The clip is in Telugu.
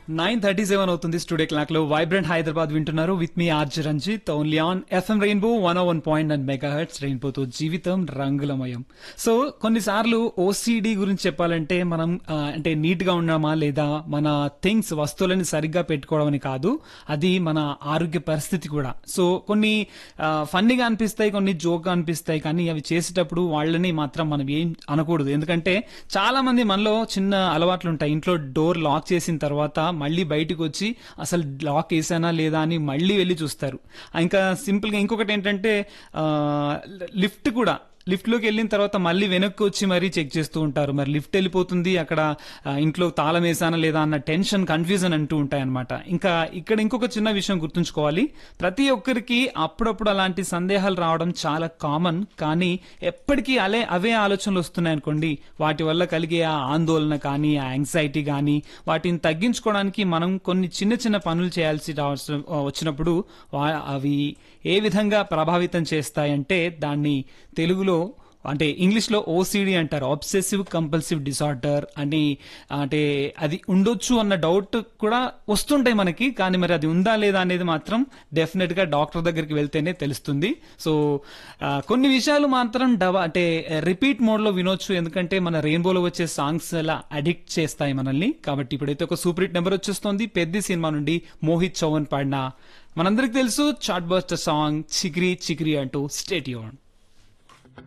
నైన్ థర్టీ సెవెన్ అవుతుంది స్టూడియో క్లాక్ లో వైబ్రెంట్ హైదరాబాద్ వింటున్నారు విత్ మీ RJ Ranjith only on FM rainbow one one point and mega hits రెయిన్బోతో జీవితం రంగులమయం సో కొన్నిసార్లు ఓసిడి గురించి చెప్పాలంటే మనం ఆ, అంటే నీట్ గా ఉన్నామా లేదా మన థింగ్స్ వస్తువులని సరిగ్గా పెట్టుకోవడం అని కాదు అది మన ఆరోగ్య పరిస్థితి కూడా సో కొన్ని ఫన్నీగా అనిపిస్తాయి కొన్ని జోక్ గా అనిపిస్తాయి కానీ అవి చేసేటప్పుడు వాళ్ళని మాత్రం మనం ఏం అనకూడదు ఎందుకంటే చాలా మంది మనలో చిన్న అలవాట్లు ఉంటాయి ఇంట్లో డోర్ లాక్ చేసిన తర్వాత మళ్ళీ బయటకు వచ్చి అసలు లాక్ వేసానా లేదా అని మళ్ళీ వెళ్ళి చూస్తారు ఇంకా సింపుల్ గా ఇంకొకటి ఏంటంటే లిఫ్ట్ కూడా లిఫ్ట్ లోకి వెళ్ళిన తర్వాత మళ్ళీ వెనక్కి వచ్చి మరీ చెక్ చేస్తూ ఉంటారు మరి లిఫ్ట్ వెళ్ళిపోతుంది అక్కడ ఆ, ఇంట్లో తాళం వేసానా లేదా అన్న టెన్షన్ కన్ఫ్యూజన్ అంటూ ఉంటాయి అనమాట ఇంకా ఇక్కడ ఇంకొక చిన్న విషయం గుర్తుంచుకోవాలి ప్రతి ఒక్కరికి అప్పుడప్పుడు అలాంటి సందేహాలు రావడం చాలా కామన్ కానీ ఎప్పటికీ అలే అవే ఆలోచనలు వస్తున్నాయి అనుకోండి వాటి వల్ల కలిగే ఆ ఆందోళన కానీ ఆ యాంగ్జైటీ కానీ వాటిని తగ్గించుకోవడానికి మనం కొన్ని చిన్న చిన్న పనులు చేయాల్సి రావాల్సిన వచ్చినప్పుడు వా- అవి ఏ విధంగా ప్రభావితం చేస్తాయంటే దాన్ని తెలుగులో అంటే ఇంగ్లీష్ లో ఓసిడి అంటారు ఆబ్సెసివ్ కంపల్సివ్ డిసార్డర్ అని అంటే అది ఉండొచ్చు అన్న డౌట్ కూడా వస్తుంటాయి మనకి కానీ మరి అది ఉందా లేదా అనేది మాత్రం డెఫినెట్ గా డాక్టర్ దగ్గరికి వెళ్తేనే తెలుస్తుంది సో ఆ, కొన్ని విషయాలు మాత్రం డబ అంటే రిపీట్ మోడ్ లో వినొచ్చు ఎందుకంటే మన రెయిన్బోలో వచ్చే సాంగ్స్ అలా అడిక్ట్ చేస్తాయి మనల్ని కాబట్టి ఇప్పుడైతే ఒక సూపర్ హిట్ నెంబర్ వచ్చేస్తుంది పెద్ద సినిమా నుండి మోహిత్ చౌహాన్ పాడిన మనందరికి తెలుసు chartbuster song Chikri Chikri అంటూ స్టేట్ యూన్